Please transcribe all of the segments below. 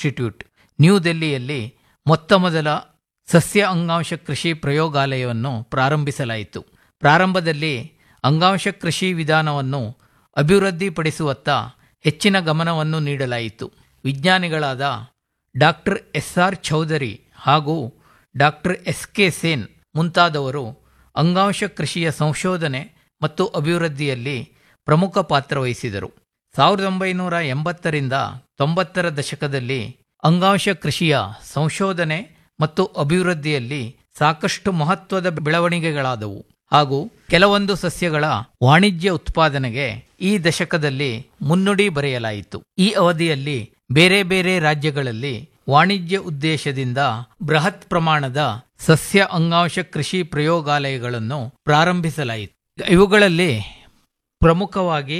Institute new ದೆಹಲಿಯಲ್ಲಿ ಮೊತ್ತ ಮೊದಲ ಸಸ್ಯ ಅಂಗಾಂಶ ಕೃಷಿ ಪ್ರಯೋಗಾಲಯವನ್ನು ಪ್ರಾರಂಭಿಸಲಾಯಿತು ಪ್ರಾರಂಭದಲ್ಲಿ ಅಂಗಾಂಶ ಕೃಷಿ ವಿಧಾನವನ್ನು ಅಭಿವೃದ್ಧಿಪಡಿಸುವತ್ತ ಹೆಚ್ಚಿನ ಗಮನವನ್ನು ನೀಡಲಾಯಿತು ವಿಜ್ಞಾನಿಗಳಾದ ಡಾಕ್ಟರ್ ಎಸ್ ಆರ್ ಚೌಧರಿ ಹಾಗೂ ಡಾಕ್ಟರ್ ಎಸ್ ಕೆ ಸೇನ್ ಮುಂತಾದವರು ಅಂಗಾಂಶ ಕೃಷಿಯ ಸಂಶೋಧನೆ ಮತ್ತು ಅಭಿವೃದ್ಧಿಯಲ್ಲಿ ಪ್ರಮುಖ ಪಾತ್ರ ವಹಿಸಿದರು ಸಾವಿರದ ಒಂಬೈನೂರ ಎಂಬತ್ತರಿಂದ ತೊಂಬತ್ತರ ದಶಕದಲ್ಲಿ ಅಂಗಾಂಶ ಕೃಷಿಯ ಸಂಶೋಧನೆ ಮತ್ತು ಅಭಿವೃದ್ಧಿಯಲ್ಲಿ ಸಾಕಷ್ಟು ಮಹತ್ವದ ಬೆಳವಣಿಗೆಗಳಾದವು ಹಾಗೂ ಕೆಲವೊಂದು ಸಸ್ಯಗಳ ವಾಣಿಜ್ಯ ಉತ್ಪಾದನೆಗೆ ಈ ದಶಕದಲ್ಲಿ ಮುನ್ನುಡಿ ಬರೆಯಲಾಯಿತು ಈ ಅವಧಿಯಲ್ಲಿ ಬೇರೆ ಬೇರೆ ರಾಜ್ಯಗಳಲ್ಲಿ ವಾಣಿಜ್ಯ ಉದ್ದೇಶದಿಂದ ಬೃಹತ್ ಪ್ರಮಾಣದ ಸಸ್ಯ ಅಂಗಾಂಶ ಕೃಷಿ ಪ್ರಯೋಗಾಲಯಗಳನ್ನು ಪ್ರಾರಂಭಿಸಲಾಯಿತು ಇವುಗಳಲ್ಲಿ ಪ್ರಮುಖವಾಗಿ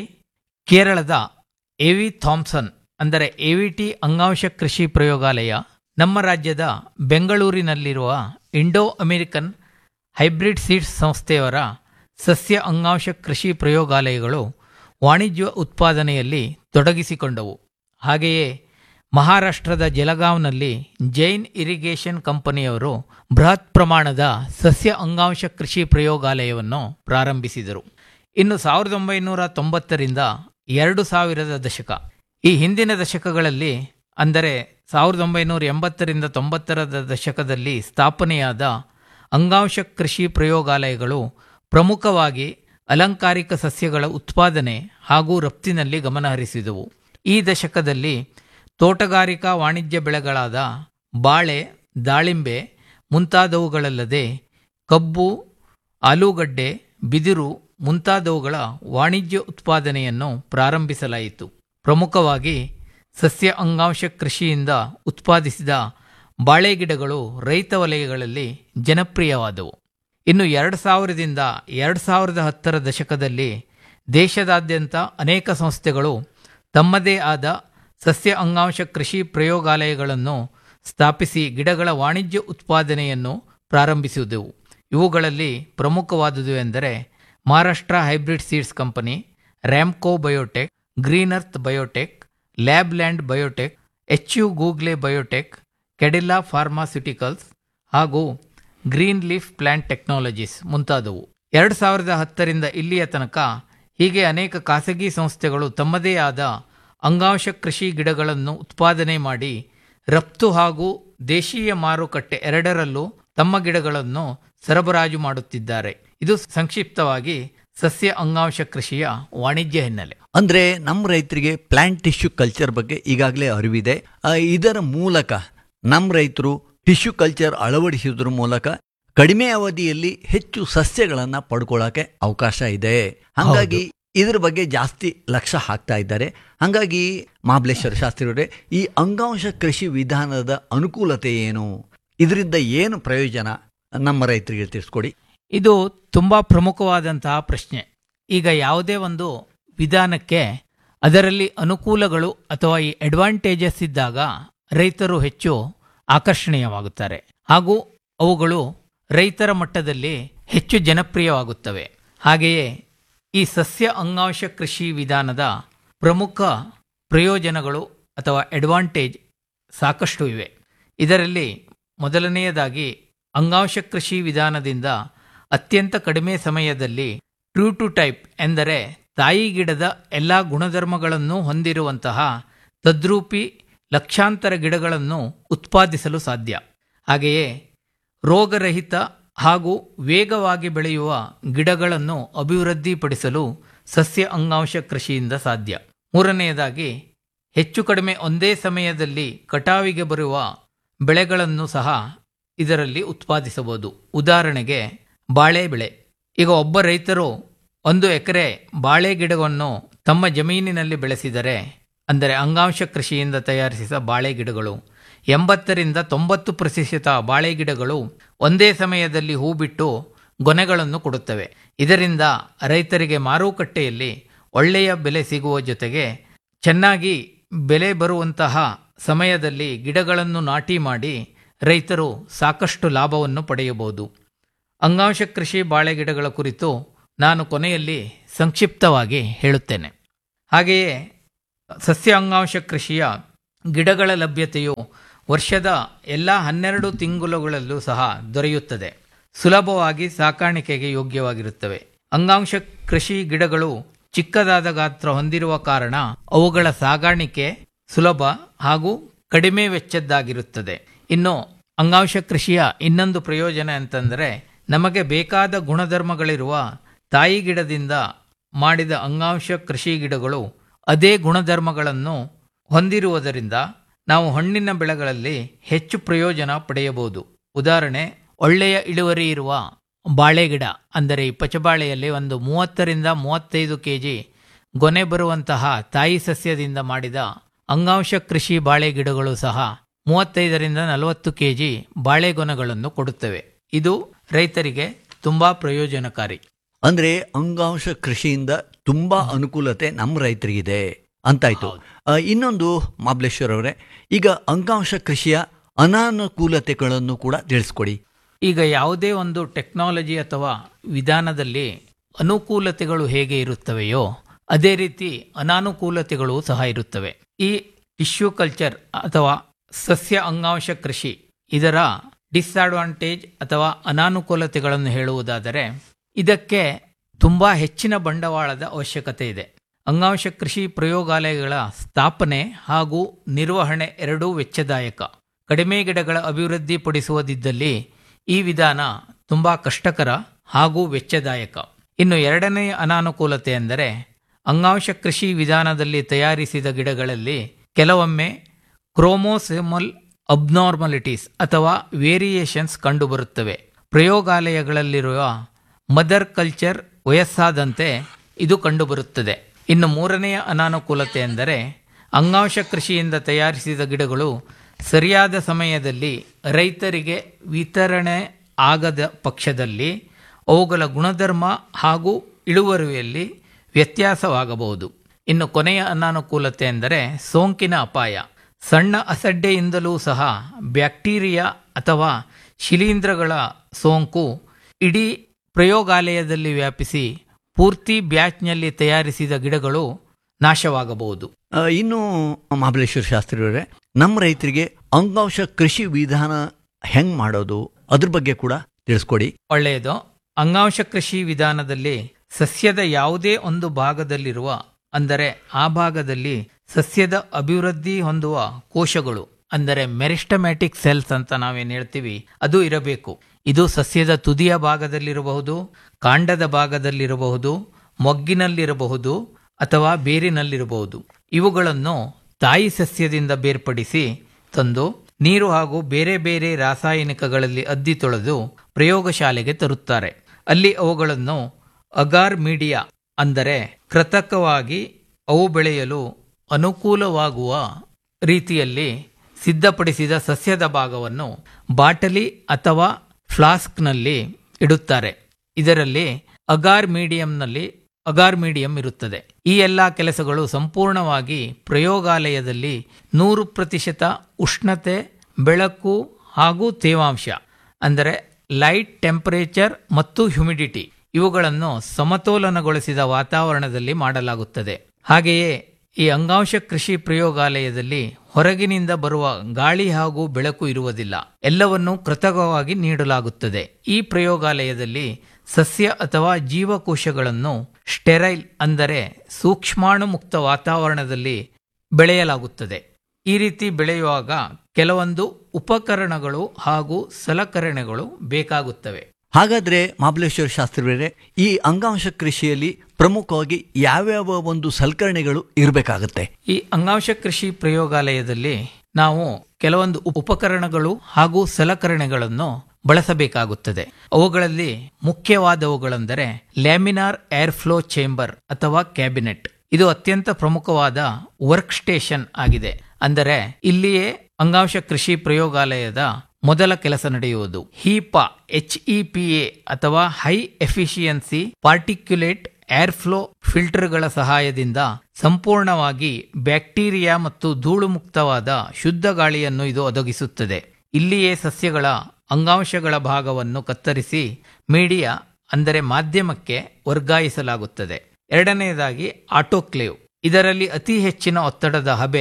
ಕೇರಳದ ಎವಿ ಥಾಮ್ಸನ್ ಅಂದರೆ ಎವಿಟಿ ಅಂಗಾಂಶ ಕೃಷಿ ಪ್ರಯೋಗಾಲಯ ನಮ್ಮ ರಾಜ್ಯದ ಬೆಂಗಳೂರಿನಲ್ಲಿರುವ ಇಂಡೋ ಅಮೆರಿಕನ್ ಹೈಬ್ರಿಡ್ ಸೀಡ್ಸ್ ಸಂಸ್ಥೆಯವರ ಸಸ್ಯ ಅಂಗಾಂಶ ಕೃಷಿ ಪ್ರಯೋಗಾಲಯಗಳು ವಾಣಿಜ್ಯ ಉತ್ಪಾದನೆಯಲ್ಲಿ ತೊಡಗಿಸಿಕೊಂಡವು ಹಾಗೆಯೇ ಮಹಾರಾಷ್ಟ್ರದ ಜಲಗಾಂವ್ನಲ್ಲಿ ಜೈನ್ ಇರಿಗೇಷನ್ ಕಂಪನಿಯವರು ಬೃಹತ್ ಪ್ರಮಾಣದ ಸಸ್ಯ ಅಂಗಾಂಶ ಕೃಷಿ ಪ್ರಯೋಗಾಲಯವನ್ನು ಪ್ರಾರಂಭಿಸಿದರು ಇನ್ನು ಸಾವಿರದ ಒಂಬೈನೂರ ತೊಂಬತ್ತರಿಂದ ಎರಡು ಸಾವಿರದ ದಶಕ ಈ ಹಿಂದಿನ ದಶಕಗಳಲ್ಲಿ ಅಂದರೆ ಸಾವಿರದ ಒಂಬೈನೂರ ಎಂಬತ್ತರಿಂದ ತೊಂಬತ್ತರ ದಶಕದಲ್ಲಿ ಸ್ಥಾಪನೆಯಾದ ಅಂಗಾಂಶ ಕೃಷಿ ಪ್ರಯೋಗಾಲಯಗಳು ಪ್ರಮುಖವಾಗಿ ಅಲಂಕಾರಿಕ ಸಸ್ಯಗಳ ಉತ್ಪಾದನೆ ಹಾಗೂ ರಫ್ತಿನಲ್ಲಿ ಗಮನಹರಿಸಿದವು ಈ ದಶಕದಲ್ಲಿ ತೋಟಗಾರಿಕಾ ವಾಣಿಜ್ಯ ಬೆಳೆಗಳಾದ ಬಾಳೆ ದಾಳಿಂಬೆ ಮುಂತಾದವುಗಳಲ್ಲದೆ ಕಬ್ಬು ಆಲೂಗಡ್ಡೆ ಬಿದಿರು ಮುಂತಾದವುಗಳ ವಾಣಿಜ್ಯ ಉತ್ಪಾದನೆಯನ್ನು ಪ್ರಾರಂಭಿಸಲಾಯಿತು ಪ್ರಮುಖವಾಗಿ ಸಸ್ಯ ಅಂಗಾಂಶ ಕೃಷಿಯಿಂದ ಉತ್ಪಾದಿಸಿದ ಬಾಳೆ ಗಿಡಗಳು ರೈತ ವಲಯಗಳಲ್ಲಿ ಜನಪ್ರಿಯವಾದವು ಇನ್ನು ಎರಡು ಸಾವಿರದಿಂದ ಎರಡು ಸಾವಿರದ ಹತ್ತರ ದಶಕದಲ್ಲಿ ದೇಶದಾದ್ಯಂತ ಅನೇಕ ಸಂಸ್ಥೆಗಳು ತಮ್ಮದೇ ಆದ ಸಸ್ಯ ಅಂಗಾಂಶ ಕೃಷಿ ಪ್ರಯೋಗಾಲಯಗಳನ್ನು ಸ್ಥಾಪಿಸಿ ಗಿಡಗಳ ವಾಣಿಜ್ಯ ಉತ್ಪಾದನೆಯನ್ನು ಪ್ರಾರಂಭಿಸಿದವು ಇವುಗಳಲ್ಲಿ ಪ್ರಮುಖವಾದುದು ಎಂದರೆ Maharashtra hybrid seeds company Ramco biotech green earth biotech lab land biotech H U Gugle biotech Cadila pharmaceuticals ಹಾಗೂ ಗ್ರೀನ್ ಲೀಫ್ ಪ್ಲಾಂಟ್ ಟೆಕ್ನಾಲಜೀಸ್ ಮುಂತಾದವು ಎರಡು ಸಾವಿರದ ಹತ್ತರಿಂದ ಇಲ್ಲಿಯ ತನಕ ಹೀಗೆ ಅನೇಕ ಖಾಸಗಿ ಸಂಸ್ಥೆಗಳು ತಮ್ಮದೇ ಆದ ಅಂಗಾಂಶ ಕೃಷಿ ಗಿಡಗಳನ್ನು ಉತ್ಪಾದನೆ ಮಾಡಿ ರಫ್ತು ಹಾಗೂ ದೇಶೀಯ ಮಾರುಕಟ್ಟೆ ಎರಡರಲ್ಲೂ ತಮ್ಮ ಗಿಡಗಳನ್ನು ಸರಬರಾಜು ಮಾಡುತ್ತಿದ್ದಾರೆ ಇದು ಸಂಕ್ಷಿಪ್ತವಾಗಿ ಸಸ್ಯ ಅಂಗಾಂಶ ಕೃಷಿಯ ವಾಣಿಜ್ಯ ಹಿನ್ನೆಲೆ ಅಂದ್ರೆ ನಮ್ಮ ರೈತರಿಗೆ ಪ್ಲಾಂಟ್ ಟಿಶ್ಯೂ ಕಲ್ಚರ್ ಬಗ್ಗೆ ಈಗಾಗಲೇ ಅರಿವಿದೆ ಆ, ಇದರ ಮೂಲಕ ನಮ್ಮ ರೈತರು ಟಿಶ್ಯೂ ಕಲ್ಚರ್ ಅಳವಡಿಸುವುದರ ಮೂಲಕ ಕಡಿಮೆ ಅವಧಿಯಲ್ಲಿ ಹೆಚ್ಚು ಸಸ್ಯಗಳನ್ನು ಪಡ್ಕೊಳ್ಳೋಕೆ ಅವಕಾಶ ಇದೆ ಹಾಗಾಗಿ ಇದ್ರ ಬಗ್ಗೆ ಜಾಸ್ತಿ ಲಕ್ಷ್ಯ ಹಾಕ್ತಾ ಇದ್ದಾರೆ ಹಾಗಾಗಿ ಮಹಾಬಲೇಶ್ವರ ಶಾಸ್ತ್ರಿಯವರೇ ಈ ಅಂಗಾಂಶ ಕೃಷಿ ವಿಧಾನದ ಅನುಕೂಲತೆ ಏನು ಇದರಿಂದ ಏನು ಪ್ರಯೋಜನ ನಮ್ಮ ರೈತರಿಗೆ ತಿಳಿಸ್ಕೊಡಿ ಇದು ತುಂಬ ಪ್ರಮುಖವಾದಂತಹ ಪ್ರಶ್ನೆ ಈಗ ಯಾವುದೇ ಒಂದು ವಿಧಾನಕ್ಕೆ ಅದರಲ್ಲಿ ಅನುಕೂಲಗಳು ಅಥವಾ ಈ ಅಡ್ವಾಂಟೇಜಸ್ ಇದ್ದಾಗ ರೈತರು ಹೆಚ್ಚು ಆಕರ್ಷಣೀಯವಾಗುತ್ತಾರೆ ಹಾಗೂ ಅವುಗಳು ರೈತರ ಮಟ್ಟದಲ್ಲಿ ಹೆಚ್ಚು ಜನಪ್ರಿಯವಾಗುತ್ತವೆ ಹಾಗೆಯೇ ಈ ಸಸ್ಯ ಅಂಗಾಂಶ ಕೃಷಿ ವಿಧಾನದ ಪ್ರಮುಖ ಪ್ರಯೋಜನಗಳು ಅಥವಾ ಅಡ್ವಾಂಟೇಜ್ ಸಾಕಷ್ಟು ಇವೆ ಇದರಲ್ಲಿ ಮೊದಲನೆಯದಾಗಿ ಅಂಗಾಂಶ ಕೃಷಿ ವಿಧಾನದಿಂದ ಅತ್ಯಂತ ಕಡಿಮೆ ಸಮಯದಲ್ಲಿ ಟ್ರೂ ಟು ಟೈಪ್ ಎಂದರೆ ತಾಯಿ ಗಿಡದ ಎಲ್ಲ ಗುಣಧರ್ಮಗಳನ್ನು ಹೊಂದಿರುವಂತಹ ತದ್ರೂಪಿ ಲಕ್ಷಾಂತರ ಗಿಡಗಳನ್ನು ಉತ್ಪಾದಿಸಲು ಸಾಧ್ಯ ಹಾಗೆಯೇ ರೋಗರಹಿತ ಹಾಗೂ ವೇಗವಾಗಿ ಬೆಳೆಯುವ ಗಿಡಗಳನ್ನು ಅಭಿವೃದ್ಧಿಪಡಿಸಲು ಸಸ್ಯ ಅಂಗಾಂಶ ಕೃಷಿಯಿಂದ ಸಾಧ್ಯ ಮೂರನೆಯದಾಗಿ ಹೆಚ್ಚು ಕಡಿಮೆ ಒಂದೇ ಸಮಯದಲ್ಲಿ ಕಟಾವಿಗೆ ಬರುವ ಬೆಳೆಗಳನ್ನು ಸಹ ಇದರಲ್ಲಿ ಉತ್ಪಾದಿಸಬಹುದು ಉದಾಹರಣೆಗೆ ಬಾಳೆ ಬೆಳೆ ಈಗ ಒಬ್ಬ ರೈತರು ಒಂದು ಎಕರೆ ಬಾಳೆ ಗಿಡವನ್ನು ತಮ್ಮ ಜಮೀನಿನಲ್ಲಿ ಬೆಳೆಸಿದರೆ ಅಂದರೆ ಅಂಗಾಂಶ ಕೃಷಿಯಿಂದ ತಯಾರಿಸಿದ ಬಾಳೆ ಗಿಡಗಳು ಎಂಬತ್ತರಿಂದ ತೊಂಬತ್ತು ಪ್ರತಿಶತ ಬಾಳೆ ಗಿಡಗಳು ಒಂದೇ ಸಮಯದಲ್ಲಿ ಹೂ ಬಿಟ್ಟು ಗೊನೆಗಳನ್ನು ಕೊಡುತ್ತವೆ ಇದರಿಂದ ರೈತರಿಗೆ ಮಾರುಕಟ್ಟೆಯಲ್ಲಿ ಒಳ್ಳೆಯ ಬೆಲೆ ಸಿಗುವ ಜೊತೆಗೆ ಚೆನ್ನಾಗಿ ಬೆಲೆ ಬರುವಂತಹ ಸಮಯದಲ್ಲಿ ಗಿಡಗಳನ್ನು ನಾಟಿ ಮಾಡಿ ರೈತರು ಸಾಕಷ್ಟು ಲಾಭವನ್ನು ಪಡೆಯಬಹುದು ಅಂಗಾಂಶ ಕೃಷಿ ಬಾಳೆ ಗಿಡಗಳ ಕುರಿತು ನಾನು ಕೊನೆಯಲ್ಲಿ ಸಂಕ್ಷಿಪ್ತವಾಗಿ ಹೇಳುತ್ತೇನೆ ಹಾಗೆಯೇ ಸಸ್ಯ ಅಂಗಾಂಶ ಕೃಷಿಯ ಗಿಡಗಳ ಲಭ್ಯತೆಯು ವರ್ಷದ ಎಲ್ಲ ಹನ್ನೆರಡು ತಿಂಗಳುಗಳಲ್ಲೂ ಸಹ ದೊರೆಯುತ್ತದೆ ಸುಲಭವಾಗಿ ಸಾಕಾಣಿಕೆಗೆ ಯೋಗ್ಯವಾಗಿರುತ್ತವೆ ಅಂಗಾಂಶ ಕೃಷಿ ಗಿಡಗಳು ಚಿಕ್ಕದಾದ ಗಾತ್ರ ಹೊಂದಿರುವ ಕಾರಣ ಅವುಗಳ ಸಾಗಾಣಿಕೆ ಸುಲಭ ಹಾಗೂ ಕಡಿಮೆ ವೆಚ್ಚದ್ದಾಗಿರುತ್ತದೆ ಇನ್ನು ಅಂಗಾಂಶ ಕೃಷಿಯ ಇನ್ನೊಂದು ಪ್ರಯೋಜನ ಅಂತಂದರೆ ನಮಗೆ ಬೇಕಾದ ಗುಣಧರ್ಮಗಳಿರುವ ತಾಯಿ ಗಿಡದಿಂದ ಮಾಡಿದ ಅಂಗಾಂಶ ಕೃಷಿ ಗಿಡಗಳು ಅದೇ ಗುಣಧರ್ಮಗಳನ್ನು ಹೊಂದಿರುವುದರಿಂದ ನಾವು ಹಣ್ಣಿನ ಬೆಳೆಗಳಲ್ಲಿ ಹೆಚ್ಚು ಪ್ರಯೋಜನ ಪಡೆಯಬಹುದು ಉದಾಹರಣೆ ಒಳ್ಳೆಯ ಇಳುವರಿ ಇರುವ ಬಾಳೆ ಗಿಡ ಅಂದರೆ ಈ ಪಚಬಾಳೆಯಲ್ಲಿ ಒಂದು ಮೂವತ್ತರಿಂದ ಮೂವತ್ತೈದು ಕೆ ಜಿ ಗೊನೆ ಬರುವಂತಹ ತಾಯಿ ಸಸ್ಯದಿಂದ ಮಾಡಿದ ಅಂಗಾಂಶ ಕೃಷಿ ಬಾಳೆ ಗಿಡಗಳು ಸಹ ಮೂವತ್ತೈದರಿಂದ ನಲವತ್ತು ಕೆ ಜಿ ಬಾಳೆಗೊನೆಗಳನ್ನು ಕೊಡುತ್ತವೆ ಇದು ರೈತರಿಗೆ ತುಂಬಾ ಪ್ರಯೋಜನಕಾರಿ ಅಂದ್ರೆ ಅಂಗಾಂಶ ಕೃಷಿಯಿಂದ ತುಂಬಾ ಅನುಕೂಲತೆ ನಮ್ಮ ರೈತರಿಗಿದೆ ಅಂತಾಯ್ತು ಆ, ಇನ್ನೊಂದು ಮಾಬ್ಲೇಶ್ವರ್ ಅವರೇ ಈಗ ಅಂಗಾಂಶ ಕೃಷಿಯ ಅನಾನುಕೂಲತೆಗಳನ್ನು ಕೂಡ ತಿಳಿಸ್ಕೊಡಿ ಈಗ ಯಾವುದೇ ಒಂದು ಟೆಕ್ನಾಲಜಿ ಅಥವಾ ವಿಧಾನದಲ್ಲಿ ಅನುಕೂಲತೆಗಳು ಹೇಗೆ ಇರುತ್ತವೆಯೋ ಅದೇ ರೀತಿ ಅನಾನುಕೂಲತೆಗಳು ಸಹ ಇರುತ್ತವೆ ಈ ಟಿಶ್ಯೂ ಕಲ್ಚರ್ ಅಥವಾ ಸಸ್ಯ ಅಂಗಾಂಶ ಕೃಷಿ ಇದರ ಡಿಸ್ಅಡ್ವಾಂಟೇಜ್ ಅಥವಾ ಅನಾನುಕೂಲತೆಗಳನ್ನು ಹೇಳುವುದಾದರೆ ಇದಕ್ಕೆ ತುಂಬಾ ಹೆಚ್ಚಿನ ಬಂಡವಾಳದ ಅವಶ್ಯಕತೆ ಇದೆ ಅಂಗಾಂಶ ಕೃಷಿ ಪ್ರಯೋಗಾಲಯಗಳ ಸ್ಥಾಪನೆ ಹಾಗೂ ನಿರ್ವಹಣೆ ಎರಡೂ ವೆಚ್ಚದಾಯಕ ಕಡಿಮೆ ಗಿಡಗಳ ಅಭಿವೃದ್ಧಿಪಡಿಸುವುದಿದ್ದಲ್ಲಿ ಈ ವಿಧಾನ ತುಂಬಾ ಕಷ್ಟಕರ ಹಾಗೂ ವೆಚ್ಚದಾಯಕ ಇನ್ನು ಎರಡನೆಯ ಅನಾನುಕೂಲತೆ ಎಂದರೆ ಅಂಗಾಂಶ ಕೃಷಿ ವಿಧಾನದಲ್ಲಿ ತಯಾರಿಸಿದ ಗಿಡಗಳಲ್ಲಿ ಕೆಲವೊಮ್ಮೆ ಕ್ರೋಮೋಸೆಮಲ್ ಅಬ್ನಾರ್ಮಲಿಟೀಸ್ ಅಥವಾ ವೇರಿಯೇಷನ್ಸ್ ಕಂಡುಬರುತ್ತವೆ ಪ್ರಯೋಗಾಲಯಗಳಲ್ಲಿರುವ ಮದರ್ ಕಲ್ಚರ್ ವಯಸ್ಸಾದಂತೆ ಇದು ಕಂಡುಬರುತ್ತದೆ ಇನ್ನು ಮೂರನೆಯ ಅನಾನುಕೂಲತೆ ಎಂದರೆ ಅಂಗಾಂಶ ಕೃಷಿಯಿಂದ ತಯಾರಿಸಿದ ಗಿಡಗಳು ಸರಿಯಾದ ಸಮಯದಲ್ಲಿ ರೈತರಿಗೆ ವಿತರಣೆ ಆಗದ ಪಕ್ಷದಲ್ಲಿ ಅವುಗಳ ಗುಣಧರ್ಮ ಹಾಗೂ ಇಳುವರಿಯಲ್ಲಿ ವ್ಯತ್ಯಾಸವಾಗಬಹುದು ಇನ್ನು ಕೊನೆಯ ಅನಾನುಕೂಲತೆ ಎಂದರೆ ಸೋಂಕಿನ ಅಪಾಯ ಸಣ್ಣ ಅಸಡ್ಡೆಯಿಂದಲೂ ಸಹ ಬ್ಯಾಕ್ಟೀರಿಯಾ ಅಥವಾ ಶಿಲೀಂಧ್ರಗಳ ಸೋಂಕು ಇಡೀ ಪ್ರಯೋಗಾಲಯದಲ್ಲಿ ವ್ಯಾಪಿಸಿ ಪೂರ್ತಿ ಬ್ಯಾಚ್ನಲ್ಲಿ ತಯಾರಿಸಿದ ಗಿಡಗಳು ನಾಶವಾಗಬಹುದು ಆ, ಇನ್ನು ಮಹಾಬಲೇಶ್ವರ ಶಾಸ್ತ್ರಿ ಅವರೇ ನಮ್ಮ ರೈತರಿಗೆ ಅಂಗಾಂಶ ಕೃಷಿ ವಿಧಾನ ಹೆಂಗ್ ಮಾಡೋದು ಅದ್ರ ಬಗ್ಗೆ ಕೂಡ ತಿಳಿಸ್ಕೊಡಿ ಒಳ್ಳೆಯದು ಅಂಗಾಂಶ ಕೃಷಿ ವಿಧಾನದಲ್ಲಿ ಸಸ್ಯದ ಯಾವುದೇ ಒಂದು ಭಾಗದಲ್ಲಿರುವ ಅಂದರೆ ಆ ಭಾಗದಲ್ಲಿ ಸಸ್ಯದ ಅಭಿವೃದ್ಧಿ ಹೊಂದುವ ಕೋಶಗಳು ಅಂದರೆ ಮೆರಿಸ್ಟಮ್ಯಾಟಿಕ್ ಸೆಲ್ಸ್ ಅಂತ ನಾವೇನು ಹೇಳ್ತೀವಿ ಅದು ಇರಬೇಕು ಇದು ಸಸ್ಯದ ತುದಿಯ ಭಾಗದಲ್ಲಿರಬಹುದು ಕಾಂಡದ ಭಾಗದಲ್ಲಿರಬಹುದು ಮೊಗ್ಗಿನಲ್ಲಿರಬಹುದು ಅಥವಾ ಬೇರಿನಲ್ಲಿರಬಹುದು ಇವುಗಳನ್ನು ತಾಯಿ ಸಸ್ಯದಿಂದ ಬೇರ್ಪಡಿಸಿ ತಂದು ನೀರು ಹಾಗೂ ಬೇರೆ ಬೇರೆ ರಾಸಾಯನಿಕಗಳಲ್ಲಿ ಅದ್ದಿ ತೊಳೆದು ಪ್ರಯೋಗಶಾಲೆಗೆ ತರುತ್ತಾರೆ ಅಲ್ಲಿ ಅವುಗಳನ್ನು ಅಗಾರ್ ಮೀಡಿಯಾ ಅಂದರೆ ಕೃತಕವಾಗಿ ಅವು ಬೆಳೆಯಲು ಅನುಕೂಲವಾಗುವ ರೀತಿಯಲ್ಲಿ ಸಿದ್ಧಪಡಿಸಿದ ಸಸ್ಯದ ಭಾಗವನ್ನು ಬಾಟಲಿ ಅಥವಾ ಫ್ಲಾಸ್ಕ್ನಲ್ಲಿ ಇಡುತ್ತಾರೆ ಇದರಲ್ಲಿ ಅಗಾರ್ ಮೀಡಿಯಂನಲ್ಲಿ ಅಗಾರ್ ಮೀಡಿಯಂ ಇರುತ್ತದೆ ಈ ಎಲ್ಲ ಕೆಲಸಗಳು ಸಂಪೂರ್ಣವಾಗಿ ಪ್ರಯೋಗಾಲಯದಲ್ಲಿ ನೂರು ಪ್ರತಿಶತ ಉಷ್ಣತೆ ಬೆಳಕು ಹಾಗೂ ತೇವಾಂಶ ಅಂದರೆ ಲೈಟ್ ಟೆಂಪರೇಚರ್ ಮತ್ತು ಹ್ಯುಮಿಡಿಟಿ ಇವುಗಳನ್ನು ಸಮತೋಲನಗೊಳಿಸಿದ ವಾತಾವರಣದಲ್ಲಿ ಮಾಡಲಾಗುತ್ತದೆ ಹಾಗೆಯೇ ಈ ಅಂಗಾಂಶ ಕೃಷಿ ಪ್ರಯೋಗಾಲಯದಲ್ಲಿ ಹೊರಗಿನಿಂದ ಬರುವ ಗಾಳಿ ಹಾಗೂ ಬೆಳಕು ಇರುವುದಿಲ್ಲ ಎಲ್ಲವನ್ನೂ ಕೃತಕವಾಗಿ ನೀಡಲಾಗುತ್ತದೆ ಈ ಪ್ರಯೋಗಾಲಯದಲ್ಲಿ ಸಸ್ಯ ಅಥವಾ ಜೀವಕೋಶಗಳನ್ನು ಸ್ಟೆರೈಲ್ ಅಂದರೆ ಸೂಕ್ಷ್ಮಾಣು ಮುಕ್ತ ವಾತಾವರಣದಲ್ಲಿ ಬೆಳೆಯಲಾಗುತ್ತದೆ ಈ ರೀತಿ ಬೆಳೆಯುವಾಗ ಕೆಲವೊಂದು ಉಪಕರಣಗಳು ಹಾಗೂ ಸಲಕರಣೆಗಳು ಬೇಕಾಗುತ್ತವೆ ಹಾಗಾದ್ರೆ ಮಹಾಬಲೇಶ್ವರ ಶಾಸ್ತ್ರಿಯವರೇ ಈ ಅಂಗಾಂಶ ಕೃಷಿಯಲ್ಲಿ ಪ್ರಮುಖವಾಗಿ ಯಾವ್ಯಾವ ಒಂದು ಸಲಕರಣೆಗಳು ಇರಬೇಕಾಗತ್ತೆ ಈ ಅಂಗಾಂಶ ಕೃಷಿ ಪ್ರಯೋಗಾಲಯದಲ್ಲಿ ನಾವು ಕೆಲವೊಂದು ಉಪಕರಣಗಳು ಹಾಗೂ ಸಲಕರಣೆಗಳನ್ನು ಬಳಸಬೇಕಾಗುತ್ತದೆ ಅವುಗಳಲ್ಲಿ ಮುಖ್ಯವಾದವುಗಳೆಂದರೆ ಲ್ಯಾಮಿನಾರ್ ಏರ್ ಫ್ಲೋ ಚೇಂಬರ್ ಅಥವಾ ಕ್ಯಾಬಿನೆಟ್ ಇದು ಅತ್ಯಂತ ಪ್ರಮುಖವಾದ ವರ್ಕ್ ಸ್ಟೇಷನ್ ಆಗಿದೆ ಅಂದರೆ ಇಲ್ಲಿಯೇ ಅಂಗಾಂಶ ಕೃಷಿ ಪ್ರಯೋಗಾಲಯದ ಮೊದಲ ಕೆಲಸ ನಡೆಯುವುದು HEPA H E P A ಅಥವಾ high efficiency particulate air flow ಫಿಲ್ಟರ್ಗಳ ಸಹಾಯದಿಂದ ಸಂಪೂರ್ಣವಾಗಿ ಬ್ಯಾಕ್ಟೀರಿಯಾ ಮತ್ತು ಧೂಳು ಮುಕ್ತವಾದ ಶುದ್ಧ ಗಾಳಿಯನ್ನು ಇದು ಒದಗಿಸುತ್ತದೆ ಇಲ್ಲಿಯೇ ಸಸ್ಯಗಳ ಅಂಗಾಂಶಗಳ ಭಾಗವನ್ನು ಕತ್ತರಿಸಿ ಮೀಡಿಯಾ ಅಂದರೆ ಮಾಧ್ಯಮಕ್ಕೆ ವರ್ಗಾಯಿಸಲಾಗುತ್ತದೆ ಎರಡನೆಯದಾಗಿ ಆಟೋಕ್ಲೇವ್ ಇದರಲ್ಲಿ ಅತಿ ಹೆಚ್ಚಿನ ಒತ್ತಡದ ಹಬೆ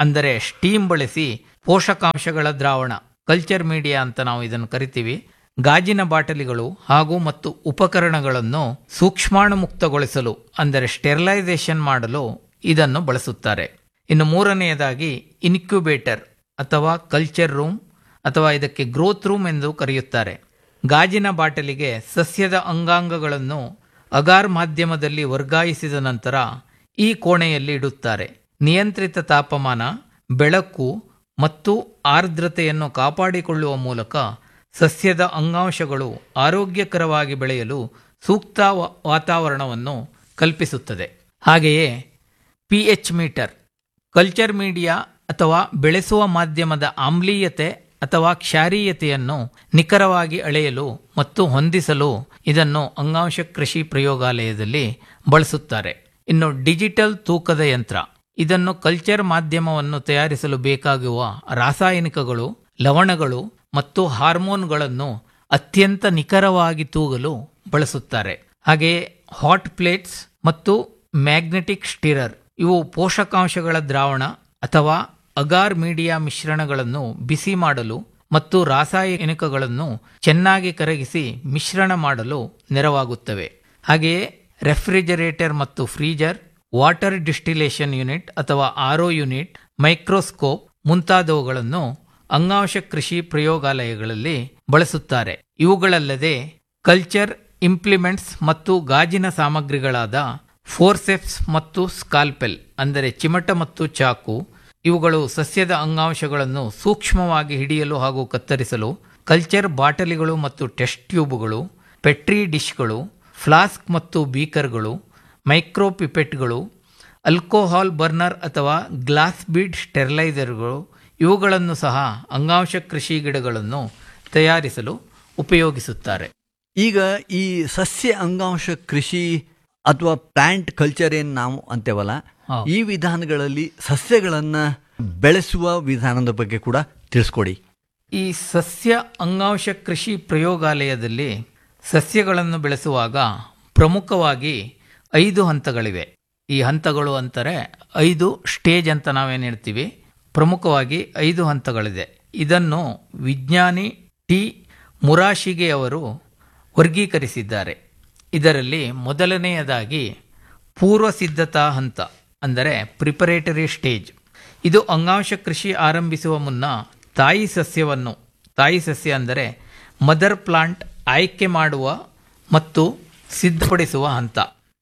ಅಂದರೆ ಸ್ಟೀಮ್ ಬಳಸಿ ಪೋಷಕಾಂಶಗಳ ದ್ರಾವಣ ಕಲ್ಚರ್ ಮೀಡಿಯಾ ಅಂತ ನಾವು ಇದನ್ನು ಕರಿತೀವಿ ಗಾಜಿನ ಬಾಟಲಿಗಳು ಹಾಗೂ ಮತ್ತು ಉಪಕರಣಗಳನ್ನು ಸೂಕ್ಷ್ಮಾಣು ಮುಕ್ತಗೊಳಿಸಲು ಅಂದರೆ ಸ್ಟೆರಿಲೈಸೇಷನ್ ಮಾಡಲು ಇದನ್ನು ಬಳಸುತ್ತಾರೆ ಇನ್ನು ಮೂರನೆಯದಾಗಿ ಇನ್ಕ್ಯುಬೇಟರ್ ಅಥವಾ ಕಲ್ಚರ್ ರೂಮ್ ಅಥವಾ ಇದಕ್ಕೆ ಗ್ರೋತ್ ರೂಮ್ ಎಂದು ಕರೆಯುತ್ತಾರೆ ಗಾಜಿನ ಬಾಟಲಿಗೆ ಸಸ್ಯದ ಅಂಗಾಂಗಗಳನ್ನು ಅಗಾರ್ ಮಾಧ್ಯಮದಲ್ಲಿ ವರ್ಗಾಯಿಸಿದ ನಂತರ ಈ ಕೋಣೆಯಲ್ಲಿ ಇಡುತ್ತಾರೆ ನಿಯಂತ್ರಿತ ತಾಪಮಾನ ಬೆಳಕು ಮತ್ತು ಆರ್ದ್ರತೆಯನ್ನು ಕಾಪಾಡಿಕೊಳ್ಳುವ ಮೂಲಕ ಸಸ್ಯದ ಅಂಗಾಂಶಗಳು ಆರೋಗ್ಯಕರವಾಗಿ ಬೆಳೆಯಲು ಸೂಕ್ತ ವಾ- ವಾತಾವರಣವನ್ನು ಕಲ್ಪಿಸುತ್ತದೆ ಹಾಗೆಯೇ P H meter culture media ಅಥವಾ ಬೆಳೆಸುವ ಮಾಧ್ಯಮದ ಆಮ್ಲೀಯತೆ ಅಥವಾ ಕ್ಷಾರೀಯತೆಯನ್ನು ನಿಖರವಾಗಿ ಅಳೆಯಲು ಮತ್ತು ಹೊಂದಿಸಲು ಇದನ್ನು ಅಂಗಾಂಶ ಕೃಷಿ ಪ್ರಯೋಗಾಲಯದಲ್ಲಿ ಬಳಸುತ್ತಾರೆ ಇನ್ನು ಡಿಜಿಟಲ್ ತೂಕದ ಯಂತ್ರ ಇದನ್ನು ಕಲ್ಚರ್ ಮಾಧ್ಯಮವನ್ನು ತಯಾರಿಸಲು ಬೇಕಾಗುವ ರಾಸಾಯನಿಕಗಳು ಲವಣಗಳು ಮತ್ತು ಹಾರ್ಮೋನ್ಗಳನ್ನು ಅತ್ಯಂತ ನಿಖರವಾಗಿ ತೂಗಲು ಬಳಸುತ್ತಾರೆ ಹಾಗೆಯೇ ಹಾಟ್ ಪ್ಲೇಟ್ಸ್ ಮತ್ತು ಮ್ಯಾಗ್ನೆಟಿಕ್ ಸ್ಟಿರರ್ ಇವು ಪೋಷಕಾಂಶಗಳ ದ್ರಾವಣ ಅಥವಾ ಅಗಾರ್ ಮೀಡಿಯಾ ಮಿಶ್ರಣಗಳನ್ನು ಬಿಸಿ ಮಾಡಲು ಮತ್ತು ರಾಸಾಯನಿಕಗಳನ್ನು ಚೆನ್ನಾಗಿ ಕರಗಿಸಿ ಮಿಶ್ರಣ ಮಾಡಲು ನೆರವಾಗುತ್ತವೆ ಹಾಗೆಯೇ ರೆಫ್ರಿಜರೇಟರ್ ಮತ್ತು ಫ್ರೀಜರ್ ವಾಟರ್ ಡಿಸ್ಟಿಲೇಷನ್ ಯೂನಿಟ್ ಅಥವಾ ಆರೋ ಯೂನಿಟ್ ಮೈಕ್ರೋಸ್ಕೋಪ್ ಮುಂತಾದವುಗಳನ್ನು ಅಂಗಾಂಶ ಕೃಷಿ ಪ್ರಯೋಗಾಲಯಗಳಲ್ಲಿ ಬಳಸುತ್ತಾರೆ ಇವುಗಳಲ್ಲದೆ ಕಲ್ಚರ್ ಇಂಪ್ಲಿಮೆಂಟ್ಸ್ ಮತ್ತು ಗಾಜಿನ ಸಾಮಗ್ರಿಗಳಾದ ಫೋರ್ಸೆಪ್ಸ್ ಮತ್ತು ಸ್ಕಾಲ್ಪೆಲ್ ಅಂದರೆ ಚಿಮಟ ಮತ್ತು ಚಾಕು ಇವುಗಳು ಸಸ್ಯದ ಅಂಗಾಂಶಗಳನ್ನು ಸೂಕ್ಷ್ಮವಾಗಿ ಹಿಡಿಯಲು ಹಾಗೂ ಕತ್ತರಿಸಲು ಕಲ್ಚರ್ ಬಾಟಲಿಗಳು ಮತ್ತು ಟೆಸ್ಟ್ ಟ್ಯೂಬ್ಗಳು ಪೆಟ್ರಿ ಡಿಶ್ಗಳು ಫ್ಲಾಸ್ಕ್ ಮತ್ತು ಬೀಕರ್ಗಳು ಮೈಕ್ರೋ ಪಿಪೆಟ್ಗಳು ಅಲ್ಕೋಹಾಲ್ ಬರ್ನರ್ ಅಥವಾ ಗ್ಲಾಸ್ ಬೀಡ್ ಸ್ಟೆರಿಲೈಸರ್ಗಳು ಇವುಗಳನ್ನು ಸಹ ಅಂಗಾಂಶ ಕೃಷಿ ಗಿಡಗಳನ್ನು ತಯಾರಿಸಲು ಉಪಯೋಗಿಸುತ್ತಾರೆ ಈಗ ಈ ಸಸ್ಯ ಅಂಗಾಂಶ ಕೃಷಿ ಅಥವಾ ಪ್ಲಾಂಟ್ ಕಲ್ಚರ್ ಏನು ನಾವು ಅಂತೇವಲ್ಲ ಹೌದು. ಈ ವಿಧಾನಗಳಲ್ಲಿ ಸಸ್ಯಗಳನ್ನು ಬೆಳೆಸುವ ವಿಧಾನದ ಬಗ್ಗೆ ಕೂಡ ತಿಳಿಸ್ಕೊಡಿ ಈ ಸಸ್ಯ ಅಂಗಾಂಶ ಕೃಷಿ ಪ್ರಯೋಗಾಲಯದಲ್ಲಿ ಸಸ್ಯಗಳನ್ನು ಬೆಳೆಸುವಾಗ ಪ್ರಮುಖವಾಗಿ ಐದು ಹಂತಗಳಿವೆ ಈ ಹಂತಗಳು ಅಂತಾರೆ ಐದು ಸ್ಟೇಜ್ ಅಂತ ನಾವೇನು ಹೇಳ್ತೀವಿ ಪ್ರಮುಖವಾಗಿ ಐದು ಹಂತಗಳಿದೆ ಇದನ್ನು ವಿಜ್ಞಾನಿ ಟಿ ಮುರಾಶಿಗೆ ಅವರು ವರ್ಗೀಕರಿಸಿದ್ದಾರೆ ಇದರಲ್ಲಿ ಮೊದಲನೆಯದಾಗಿ ಪೂರ್ವ ಸಿದ್ಧತಾ ಹಂತ ಅಂದರೆ ಪ್ರಿಪರೇಟರಿ ಸ್ಟೇಜ್ ಇದು ಅಂಗಾಂಶ ಕೃಷಿ ಆರಂಭಿಸುವ ಮುನ್ನ ತಾಯಿ ಸಸ್ಯವನ್ನು ತಾಯಿ ಸಸ್ಯ ಅಂದರೆ ಮದರ್ ಪ್ಲಾಂಟ್ ಆಯ್ಕೆ ಮಾಡುವ ಮತ್ತು ಸಿದ್ಧಪಡಿಸುವ ಹಂತ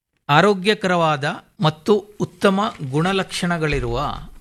ಆರೋಗ್ಯಕರವಾದ ಮತ್ತು ಉತ್ತಮ ಗುಣಲಕ್ಷಣಗಳಿರುವ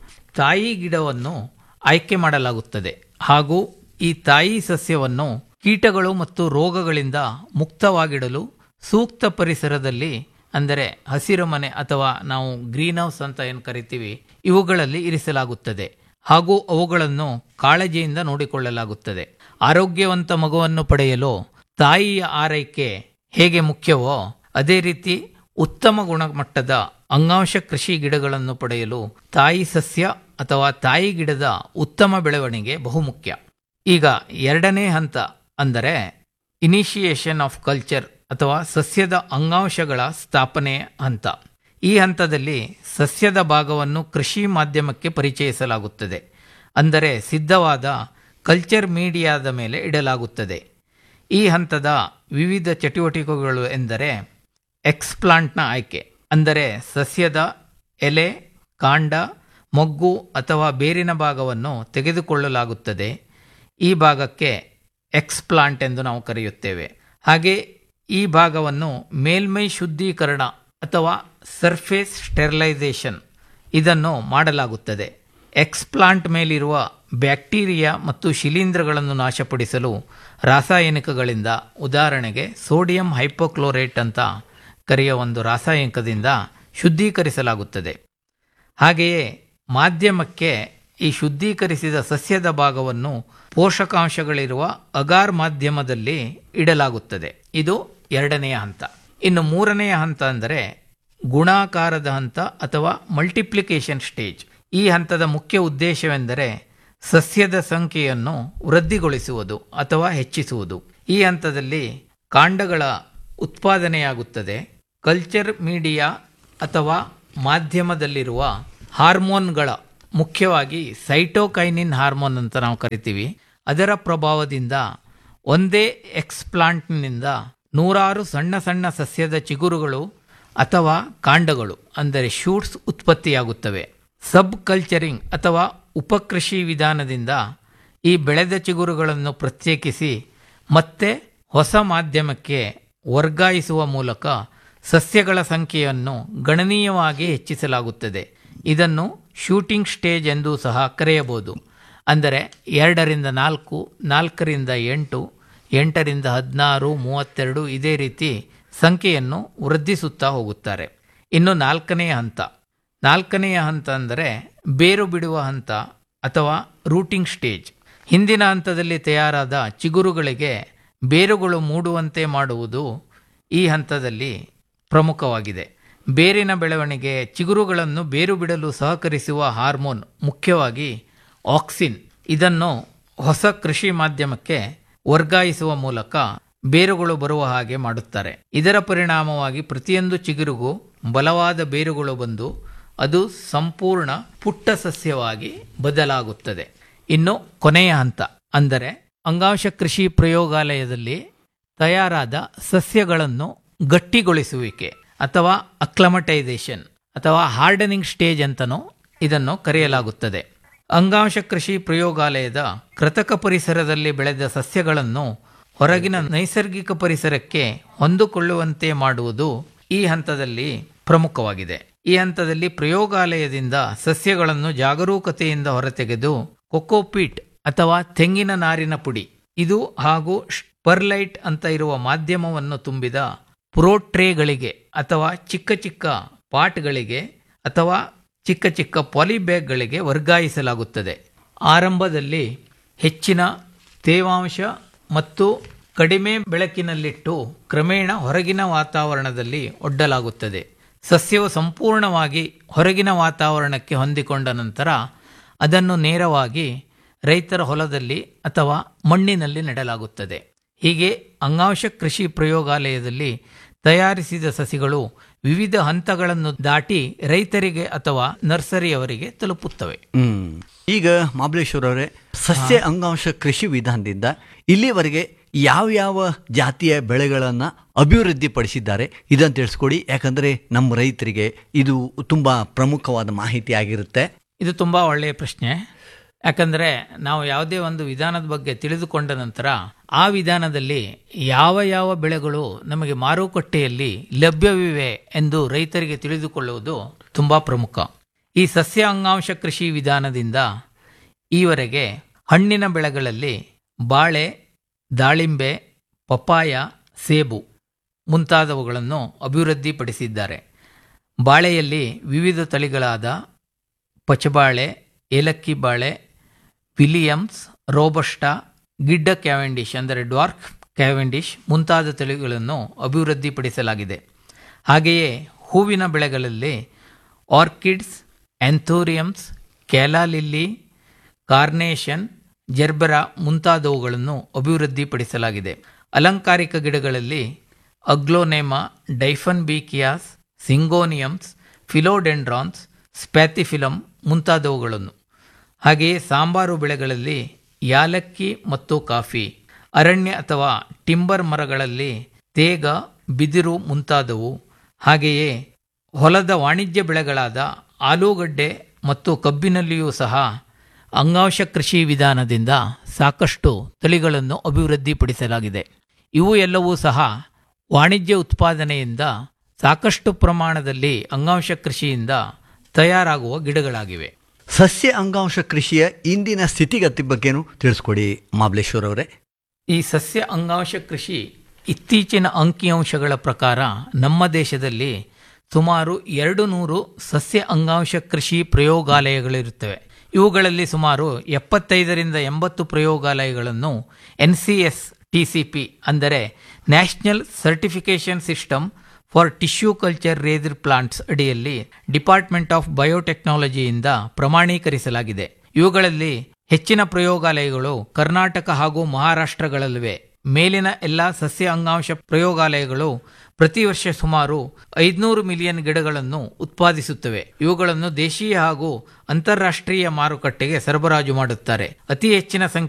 ತಾಯಿ ಗಿಡವನ್ನು ಆಯ್ಕೆ ಮಾಡಲಾಗುತ್ತದೆ ಹಾಗೂ ಈ ತಾಯಿ ಸಸ್ಯವನ್ನು ಕೀಟಗಳು ಮತ್ತು ರೋಗಗಳಿಂದ ಮುಕ್ತವಾಗಿಡಲು ಸೂಕ್ತ ಪರಿಸರದಲ್ಲಿ ಅಂದರೆ ಹಸಿರು ಮನೆ ಅಥವಾ ನಾವು ಗ್ರೀನ್ ಹೌಸ್ ಅಂತ ಏನು ಕರಿತೀವಿ ಇವುಗಳಲ್ಲಿ ಇರಿಸಲಾಗುತ್ತದೆ ಹಾಗೂ ಅವುಗಳನ್ನು ಕಾಳಜಿಯಿಂದ ನೋಡಿಕೊಳ್ಳಲಾಗುತ್ತದೆ ಆರೋಗ್ಯವಂತ ಮಗುವನ್ನು ಪಡೆಯಲು ತಾಯಿಯ ಆರೈಕೆ ಹೇಗೆ ಮುಖ್ಯವೋ ಅದೇ ರೀತಿ ಉತ್ತಮ ಗುಣಮಟ್ಟದ ಅಂಗಾಂಶ ಕೃಷಿ ಗಿಡಗಳನ್ನು ಪಡೆಯಲು ತಾಯಿ ಸಸ್ಯ ಅಥವಾ ತಾಯಿ ಗಿಡದ ಉತ್ತಮ ಬೆಳವಣಿಗೆ ಬಹುಮುಖ್ಯ ಈಗ ಎರಡನೇ ಹಂತ ಅಂದರೆ ಇನಿಷಿಯೇಷನ್ ಆಫ್ ಕಲ್ಚರ್ ಅಥವಾ ಸಸ್ಯದ ಅಂಗಾಂಶಗಳ ಸ್ಥಾಪನೆ ಹಂತ ಈ ಹಂತದಲ್ಲಿ ಸಸ್ಯದ ಭಾಗವನ್ನು ಕೃಷಿ ಮಾಧ್ಯಮಕ್ಕೆ ಪರಿಚಯಿಸಲಾಗುತ್ತದೆ ಅಂದರೆ ಸಿದ್ಧವಾದ ಕಲ್ಚರ್ ಮೀಡಿಯಾದ ಮೇಲೆ ಇಡಲಾಗುತ್ತದೆ ಈ ಹಂತದ ವಿವಿಧ ಚಟುವಟಿಕೆಗಳು ಎಂದರೆ ಎಕ್ಸ್ಪ್ಲಾಂಟ್ನ ಆಯ್ಕೆ ಅಂದರೆ ಸಸ್ಯದ ಎಲೆ ಕಾಂಡ ಮೊಗ್ಗು ಅಥವಾ ಬೇರಿನ ಭಾಗವನ್ನು ತೆಗೆದುಕೊಳ್ಳಲಾಗುತ್ತದೆ ಈ ಭಾಗಕ್ಕೆ ಎಕ್ಸ್ಪ್ಲಾಂಟ್ ಎಂದು ನಾವು ಕರೆಯುತ್ತೇವೆ ಹಾಗೆ ಈ ಭಾಗವನ್ನು ಮೇಲ್ಮೈ ಶುದ್ಧೀಕರಣ ಅಥವಾ ಸರ್ಫೇಸ್ ಸ್ಟೆರಿಲೈಸೇಷನ್ ಇದನ್ನು ಮಾಡಲಾಗುತ್ತದೆ ಎಕ್ಸ್ಪ್ಲಾಂಟ್ ಮೇಲಿರುವ ಬ್ಯಾಕ್ಟೀರಿಯಾ ಮತ್ತು ಶಿಲೀಂಧ್ರಗಳನ್ನು ನಾಶಪಡಿಸಲು ರಾಸಾಯನಿಕಗಳಿಂದ ಉದಾಹರಣೆಗೆ ಸೋಡಿಯಂ ಹೈಪೋಕ್ಲೋರೇಟ್ ಅಂತ ಕರೆಯುವ ಒಂದು ರಾಸಾಯನಿಕದಿಂದ ಶುದ್ಧೀಕರಿಸಲಾಗುತ್ತದೆ ಹಾಗೆಯೇ ಮಾಧ್ಯಮಕ್ಕೆ ಈ ಶುದ್ಧೀಕರಿಸಿದ ಸಸ್ಯದ ಭಾಗವನ್ನು ಪೋಷಕಾಂಶಗಳಿರುವ ಅಗಾರ್ ಮಾಧ್ಯಮದಲ್ಲಿ ಇಡಲಾಗುತ್ತದೆ ಇದು ಎರಡನೆಯ ಹಂತ ಇನ್ನು ಮೂರನೆಯ ಹಂತ ಅಂದರೆ ಗುಣಾಕಾರದ ಹಂತ ಅಥವಾ ಮಲ್ಟಿಪ್ಲಿಕೇಶನ್ ಸ್ಟೇಜ್ ಈ ಹಂತದ ಮುಖ್ಯ ಉದ್ದೇಶವೆಂದರೆ ಸಸ್ಯದ ಸಂಖ್ಯೆಯನ್ನು ವೃದ್ಧಿಗೊಳಿಸುವುದು ಅಥವಾ ಹೆಚ್ಚಿಸುವುದು ಈ ಹಂತದಲ್ಲಿ ಕಾಂಡಗಳ ಉತ್ಪಾದನೆಯಾಗುತ್ತದೆ ಕಲ್ಚರ್ ಮೀಡಿಯಾ ಅಥವಾ ಮಾಧ್ಯಮದಲ್ಲಿರುವ ಹಾರ್ಮೋನ್ಗಳ ಮುಖ್ಯವಾಗಿ ಸೈಟೋಕೈನಿನ್ ಹಾರ್ಮೋನ್ ಅಂತ ನಾವು ಕರಿತೀವಿ ಅದರ ಪ್ರಭಾವದಿಂದ ಒಂದೇ ಎಕ್ಸ್ಪ್ಲಾಂಟ್ನಿಂದ ನೂರಾರು ಸಣ್ಣ ಸಣ್ಣ ಸಸ್ಯದ ಚಿಗುರುಗಳು ಅಥವಾ ಕಾಂಡಗಳು ಅಂದರೆ ಶೂಟ್ಸ್ ಉತ್ಪತ್ತಿಯಾಗುತ್ತವೆ ಸಬ್ ಕಲ್ಚರಿಂಗ್ ಅಥವಾ ಉಪಕೃಷಿ ವಿಧಾನದಿಂದ ಈ ಬೆಳೆದ ಚಿಗುರುಗಳನ್ನು ಪ್ರತ್ಯೇಕಿಸಿ ಮತ್ತೆ ಹೊಸ ಮಾಧ್ಯಮಕ್ಕೆ ವರ್ಗಾಯಿಸುವ ಮೂಲಕ ಸಸ್ಯಗಳ ಸಂಖ್ಯೆಯನ್ನು ಗಣನೀಯವಾಗಿ ಹೆಚ್ಚಿಸಲಾಗುತ್ತದೆ ಇದನ್ನು ಶೂಟಿಂಗ್ ಸ್ಟೇಜ್ ಎಂದೂ ಸಹ ಕರೆಯಬಹುದು ಅಂದರೆ ಎರಡರಿಂದ ನಾಲ್ಕು ನಾಲ್ಕರಿಂದ ಎಂಟು ಎಂಟರಿಂದ ಹದಿನಾರು ಮೂವತ್ತೆರಡು ಇದೇ ರೀತಿ ಸಂಖ್ಯೆಯನ್ನು ವೃದ್ಧಿಸುತ್ತಾ ಹೋಗುತ್ತಾರೆ ಇನ್ನು ನಾಲ್ಕನೆಯ ಹಂತ ನಾಲ್ಕನೆಯ ಹಂತ ಅಂದರೆ ಬೇರು ಬಿಡುವ ಹಂತ ಅಥವಾ ರೂಟಿಂಗ್ ಸ್ಟೇಜ್ ಹಿಂದಿನ ಹಂತದಲ್ಲಿ ತಯಾರಾದ ಚಿಗುರುಗಳಿಗೆ ಬೇರುಗಳು ಮೂಡುವಂತೆ ಮಾಡುವುದು ಈ ಹಂತದಲ್ಲಿ ಪ್ರಮುಖವಾಗಿದೆ ಬೇರಿನ ಬೆಳವಣಿಗೆ ಚಿಗುರುಗಳನ್ನು ಬೇರು ಬಿಡಲು ಸಹಕರಿಸುವ ಹಾರ್ಮೋನ್ ಮುಖ್ಯವಾಗಿ ಆಕ್ಸಿನ್ ಇದನ್ನು ಹೊಸ ಕೃಷಿ ಮಾಧ್ಯಮಕ್ಕೆ ವರ್ಗಾಯಿಸುವ ಮೂಲಕ ಬೇರುಗಳು ಬರುವ ಹಾಗೆ ಮಾಡುತ್ತಾರೆ ಇದರ ಪರಿಣಾಮವಾಗಿ ಪ್ರತಿಯೊಂದು ಚಿಗುರಿಗೂ ಬಲವಾದ ಬೇರುಗಳು ಬಂದು ಅದು ಸಂಪೂರ್ಣ ಪುಟ್ಟ ಸಸ್ಯವಾಗಿ ಬದಲಾಗುತ್ತದೆ ಇನ್ನು ಕೊನೆಯ ಹಂತ ಅಂದರೆ ಅಂಗಾಂಶ ಕೃಷಿ ಪ್ರಯೋಗಾಲಯದಲ್ಲಿ ತಯಾರಾದ ಸಸ್ಯಗಳನ್ನು ಗಟ್ಟಿಗೊಳಿಸುವಿಕೆ ಅಥವಾ ಅಕ್ಲಮಟೈಸೇಷನ್ ಅಥವಾ ಹಾರ್ಡನಿಂಗ್ ಸ್ಟೇಜ್ ಅಂತನೂ ಇದನ್ನು ಕರೆಯಲಾಗುತ್ತದೆ ಅಂಗಾಂಶ ಕೃಷಿ ಪ್ರಯೋಗಾಲಯದ ಕೃತಕ ಪರಿಸರದಲ್ಲಿ ಬೆಳೆದ ಸಸ್ಯಗಳನ್ನು ಹೊರಗಿನ ನೈಸರ್ಗಿಕ ಪರಿಸರಕ್ಕೆ ಹೊಂದಿಕೊಳ್ಳುವಂತೆ ಮಾಡುವುದು ಈ ಹಂತದಲ್ಲಿ ಪ್ರಮುಖವಾಗಿದೆ ಈ ಹಂತದಲ್ಲಿ ಪ್ರಯೋಗಾಲಯದಿಂದ ಸಸ್ಯಗಳನ್ನು ಜಾಗರೂಕತೆಯಿಂದ ಹೊರತೆಗೆದು ಕೊಕೋಪೀಟ್ ಅಥವಾ ತೆಂಗಿನ ನಾರಿನ ಪುಡಿ ಇದು ಹಾಗೂ ಪರ್ಲೈಟ್ ಅಂತ ಇರುವ ಮಾಧ್ಯಮವನ್ನು ತುಂಬಿದ ಪ್ರೋಟ್ರೇಗಳಿಗೆ ಅಥವಾ ಚಿಕ್ಕ ಚಿಕ್ಕ ಪಾಟ್ಗಳಿಗೆ ಅಥವಾ ಚಿಕ್ಕ ಚಿಕ್ಕ ಪಾಲಿಬ್ಯಾಗ್ಗಳಿಗೆ ವರ್ಗಾಯಿಸಲಾಗುತ್ತದೆ ಆರಂಭದಲ್ಲಿ ಹೆಚ್ಚಿನ ತೇವಾಂಶ ಮತ್ತು ಕಡಿಮೆ ಬೆಳಕಿನಲ್ಲಿಟ್ಟು ಕ್ರಮೇಣ ಹೊರಗಿನ ವಾತಾವರಣದಲ್ಲಿ ಒಡ್ಡಲಾಗುತ್ತದೆ ಸಸ್ಯವು ಸಂಪೂರ್ಣವಾಗಿ ಹೊರಗಿನ ವಾತಾವರಣಕ್ಕೆ ಹೊಂದಿಕೊಂಡ ನಂತರ ಅದನ್ನು ನೇರವಾಗಿ ರೈತರ ಹೊಲದಲ್ಲಿ ಅಥವಾ ಮಣ್ಣಿನಲ್ಲಿ ನೆಡಲಾಗುತ್ತದೆ ಹೀಗೆ ಅಂಗಾಂಶ ಕೃಷಿ ಪ್ರಯೋಗಾಲಯದಲ್ಲಿ ತಯಾರಿಸಿದ ಸಸಿಗಳು ವಿವಿಧ ಹಂತಗಳನ್ನು ದಾಟಿ ರೈತರಿಗೆ ಅಥವಾ ನರ್ಸರಿಯವರಿಗೆ ತಲುಪುತ್ತವೆ ಹ್ಮ್ ಈಗ ಮಾಬಲೇಶ್ವರ ಅವರೇ ಸಸ್ಯ ಅಂಗಾಂಶ ಕೃಷಿ ವಿಧಾನದಿಂದ ಇಲ್ಲಿವರೆಗೆ ಯಾವ್ಯಾವ ಜಾತಿಯ ಬೆಳೆಗಳನ್ನು ಅಭಿವೃದ್ಧಿಪಡಿಸಿದ್ದಾರೆ ಇದನ್ನು ತಿಳಿಸ್ಕೊಡಿ ಯಾಕಂದರೆ ನಮ್ಮ ರೈತರಿಗೆ ಇದು ತುಂಬ ಪ್ರಮುಖವಾದ ಮಾಹಿತಿ ಆಗಿರುತ್ತೆ ಇದು ತುಂಬ ಒಳ್ಳೆಯ ಪ್ರಶ್ನೆ ಯಾಕಂದರೆ ನಾವು ಯಾವುದೇ ಒಂದು ವಿಧಾನದ ಬಗ್ಗೆ ತಿಳಿದುಕೊಂಡ ನಂತರ ಆ ವಿಧಾನದಲ್ಲಿ ಯಾವ ಯಾವ ಬೆಳೆಗಳು ನಮಗೆ ಮಾರುಕಟ್ಟೆಯಲ್ಲಿ ಲಭ್ಯವಿವೆ ಎಂದು ರೈತರಿಗೆ ತಿಳಿದುಕೊಳ್ಳುವುದು ತುಂಬ ಪ್ರಮುಖ ಈ ಸಸ್ಯ ಅಂಗಾಂಶ ಕೃಷಿ ವಿಧಾನದಿಂದ ಈವರೆಗೆ ಹಣ್ಣಿನ ಬೆಳೆಗಳಲ್ಲಿ ಬಾಳೆ ದಾಳಿಂಬೆ ಪಪ್ಪಾಯ ಸೇಬು ಮುಂತಾದವುಗಳನ್ನು ಅಭಿವೃದ್ಧಿಪಡಿಸಿದ್ದಾರೆ ಬಾಳೆಯಲ್ಲಿ ವಿವಿಧ ತಳಿಗಳಾದ ಪಚಬಾಳೆ ಏಲಕ್ಕಿ ಬಾಳೆ ವಿಲಿಯಮ್ಸ್ ರೋಬಸ್ಟಾ ಗಿಡ್ಡ ಕ್ಯಾವೆಂಡಿಶ್ ಅಂದರೆ ಡ್ವಾರ್ಕ್ ಕ್ಯಾವೆಂಡಿಶ್ ಮುಂತಾದ ತಳಿಗಳನ್ನು ಅಭಿವೃದ್ಧಿಪಡಿಸಲಾಗಿದೆ ಹಾಗೆಯೇ ಹೂವಿನ ಬೆಳೆಗಳಲ್ಲಿ ಆರ್ಕಿಡ್ಸ್ ಆಂಥೋರಿಯಮ್ಸ್ ಕ್ಯಾಲಾಲಿಲ್ಲಿ ಕಾರ್ನೇಷನ್ ಜೆರ್ಬರಾ ಮುಂತಾದವುಗಳನ್ನು ಅಭಿವೃದ್ಧಿಪಡಿಸಲಾಗಿದೆ ಅಲಂಕಾರಿಕ ಗಿಡಗಳಲ್ಲಿ ಅಗ್ಲೋನೆಮಾ ಡೈಫನ್ ಬೀಕಿಯಾಸ್ ಸಿಂಗೋನಿಯಮ್ಸ್ ಫಿಲೋಡೆಂಡ್ರಾನ್ಸ್ ಸ್ಪ್ಯಾಥಿಫಿಲಮ್ ಮುಂತಾದವುಗಳನ್ನು ಹಾಗೆಯೇ ಸಾಂಬಾರು ಬೆಳೆಗಳಲ್ಲಿ ಯಾಲಕ್ಕಿ ಮತ್ತು ಕಾಫಿ ಅರಣ್ಯ ಅಥವಾ ಟಿಂಬರ್ ಮರಗಳಲ್ಲಿ ತೇಗ ಬಿದಿರು ಮುಂತಾದವು ಹಾಗೆಯೇ ಹೊಲದ ವಾಣಿಜ್ಯ ಬೆಳೆಗಳಾದ ಆಲೂಗಡ್ಡೆ ಮತ್ತು ಕಬ್ಬಿನಲ್ಲಿಯೂ ಸಹ ಅಂಗಾಂಶ ಕೃಷಿ ವಿಧಾನದಿಂದ ಸಾಕಷ್ಟು ತಳಿಗಳನ್ನು ಅಭಿವೃದ್ಧಿಪಡಿಸಲಾಗಿದೆ ಇವು ಎಲ್ಲವೂ ಸಹ ವಾಣಿಜ್ಯ ಉತ್ಪಾದನೆಯಿಂದ ಸಾಕಷ್ಟು ಪ್ರಮಾಣದಲ್ಲಿ ಅಂಗಾಂಶ ಕೃಷಿಯಿಂದ ತಯಾರಾಗುವ ಗಿಡಗಳಾಗಿವೆ ಸಸ್ಯ ಅಂಗಾಂಶ ಕೃಷಿಯ ಇಂದಿನ ಸ್ಥಿತಿಗತಿ ಬಗ್ಗೆನೂ ತಿಳಿಸ್ಕೊಡಿ ಮಾಬಲೇಶ್ವರ ಅವರೇ ಈ ಸಸ್ಯ ಅಂಗಾಂಶ ಕೃಷಿ ಇತ್ತೀಚಿನ ಅಂಕಿಅಂಶಗಳ ಪ್ರಕಾರ ನಮ್ಮ ದೇಶದಲ್ಲಿ ಸುಮಾರು ಎರಡು ನೂರು ಸಸ್ಯ ಅಂಗಾಂಶ ಕೃಷಿ ಪ್ರಯೋಗಾಲಯಗಳಿರುತ್ತವೆ ಇವುಗಳಲ್ಲಿ ಸುಮಾರು ಎಪ್ಪತ್ತೈದರಿಂದ ಎಂಬತ್ತು ಪ್ರಯೋಗಾಲಯಗಳನ್ನು N C S T C P ಅಂದರೆ national certification system for tissue culture ರೇದರ್ ಪ್ಲಾಂಟ್ಸ್ ಅಡಿಯಲ್ಲಿ ಡಿಪಾರ್ಟ್ಮೆಂಟ್ ಆಫ್ ಬಯೋಟೆಕ್ನಾಲಜಿಯಿಂದ ಪ್ರಮಾಣೀಕರಿಸಲಾಗಿದೆ ಇವುಗಳಲ್ಲಿ ಹೆಚ್ಚಿನ ಪ್ರಯೋಗಾಲಯಗಳು ಕರ್ನಾಟಕ ಹಾಗೂ ಮಹಾರಾಷ್ಟ್ರಗಳಲ್ಲಿವೆ ಮೇಲಿನ ಎಲ್ಲ ಸಸ್ಯ ಅಂಗಾಂಶ ಪ್ರಯೋಗಾಲಯಗಳು ಪ್ರತಿ ವರ್ಷ ಸುಮಾರು ಐದುನೂರು ಮಿಲಿಯನ್ ಗಿಡಗಳನ್ನು ಉತ್ಪಾದಿಸುತ್ತವೆ ಇವುಗಳನ್ನು ದೇಶೀಯ ಹಾಗೂ ಅಂತಾರಾಷ್ಟ್ರೀಯ ಮಾರುಕಟ್ಟೆಗೆ ಸರಬರಾಜು ಮಾಡುತ್ತಾರೆ ಅತಿ ಹೆಚ್ಚಿನ ಸಂಖ್ಯೆ